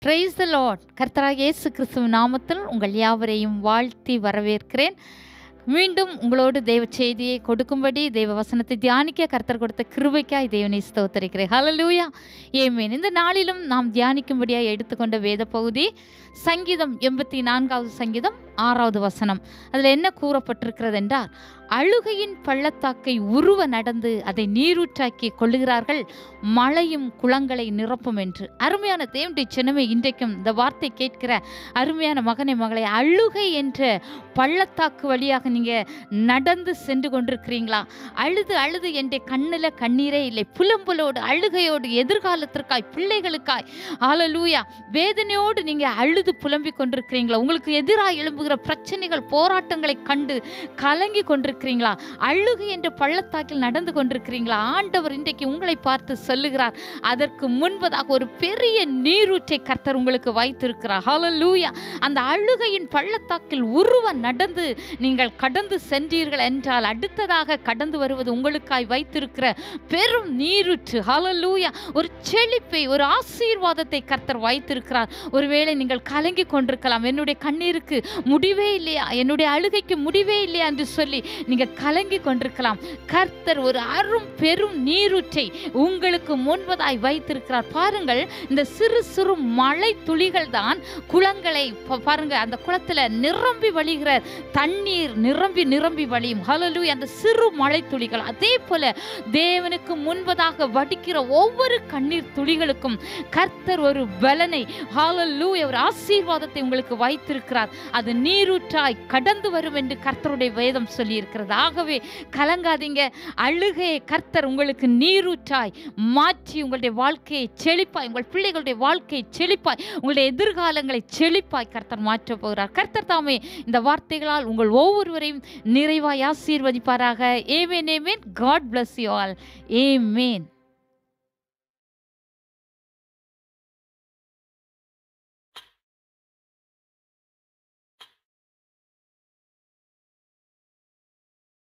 praise the Lord கர்த்தராக இயேசு கிறிஸ்துவ நாமத்தில் உங்கள் யாவரையும் வாழ்த்தி வரவேற்கிறேன் மீண்டும் உங்களோடு தெய்வ செய்தியை கொடுக்கும்படி தெய்வ வசனத்தை தியானிக்க கர்த்தர் கொடுத்த கிருபைக்காய் தேவனை ஸ்தோத்தரிக்கிறேன் ஹalleluya ஏமேன் இந்த நாளிலும் நாம் தியானிக்கும்படியாக எடுத்துக்கொண்ட வேத பகுதி சங்கீதம் எண்பத்தி நான்காவது சங்கீதம் ஆறாவது வசனம் அதில் என்ன கூறப்பட்டிருக்கிறது என்றால் அழுகையின் பள்ளத்தாக்கை உருவ நடந்து அதை நீரூற்றாக்கி கொள்ளுகிறார்கள் மழையும் குளங்களை நிரப்பும் என்று அருமையான தேவனுடைய சின்னமே இன்றைக்கும் இந்த வார்த்தை கேட்கிற அருமையான மகனை மகளை அழுகை என்ற பள்ளத்தாக்கு வழியாக நீங்கள் நடந்து சென்று கொண்டிருக்கிறீங்களா அழுது அழுது என்ற கண்ணில் கண்ணீரே இல்லை புலம்பலோடு அழுகையோடு எதிர்காலத்திற்காய் பிள்ளைகளுக்காய் ஆலலூயா வேதனையோடு நீங்கள் அழுது புலம்பிக் கொண்டிருக்கிறீங்களா உங்களுக்கு எதிராக எழும்புகிற பிரச்சனைகள் போராட்டங்களை கண்டு கலங்கி கொண்டிருக்கிறீங்களா அழுகை என்ற பள்ளத்தாக்கில் நடந்து கொண்டிருக்கிறீங்களா ஆண்டவர் இன்றைக்கு உங்களை பார்த்து சொல்லுகிறார் அதற்கு முன்பதாக ஒரு பெரிய நீரூற்றை கர்த்தர் உங்களுக்கு வைத்திருக்கிறார் ஹalleluya அந்த அழுகையின் பள்ளத்தாக்கில் உருவ நடந்து நீங்கள் கடந்து சென்றீர்கள் என்றால் அடுத்ததாக கடந்து வருவது உங்களுக்காய் வைத்திருக்கிற பெரும் நீரூற்று ஹalleluya ஒரு செழிப்பை ஒரு ஆசீர்வாதத்தை கர்த்தர் வைத்திருக்கிறார் ஒருவேளை நீங்கள் கலங்கி கொண்டிருக்கலாம் என்னுடைய கண்ணீருக்கு முடிவே இல்லையா என்னுடைய அழுகைக்கு முடிவே இல்லையா என்று சொல்லி நீங்க கலங்கி கொண்டிருக்கலாம் கர்த்தர் ஒரு அரும் பெரும் நீரூற்றை உங்களுக்கு முன்பதாய் வைத்திருக்கிறார் பாருங்கள் இந்த சிறு சிறு மழை துளிகள் தான் குளங்களை ப- பாருங்க அந்த குளத்துல நிரம்பி வழிகிற தண்ணீர் நிரம்பி நிரம்பி வழியும் ஹalleluya அந்த சிறு மழை துளிகள் அதே போல தேவனுக்கு முன்பதாக வடிக்கிற ஒவ்வொரு கண்ணீர் துளிகளுக்கும் கர்த்தர் ஒரு பலனை ஹalleluya ஒரு ஆசீர்வாதத்தை உங்களுக்கு வைத்திருக்கிறார் அது நீரூற்றாய் கடந்து வரும் என்று கர்த்தருடைய வேதம் சொல்லி இருக்கிறது ஆகவே கலங்காதீங்க அழுகையை கர்த்தர் உங்களுக்கு நீரூற்றாய் மாற்றி உங்களுடைய வாழ்க்கையை செழிப்பாய் உங்கள் பிள்ளைகளுடைய வாழ்க்கையை செழிப்பாய் உங்களுடைய எதிர்காலங்களை செழிப்பாய் கர்த்தர் மாற்றப் போகிறார் கர்த்தர் தாமே இந்த வார்த்தைகளால் உங்கள் ஒவ்வொருவரையும் நிறைவாய் ஆசீர்வதிப்பாராக ஏமேன் ஏமேன் காட் bless you all ஏமேன்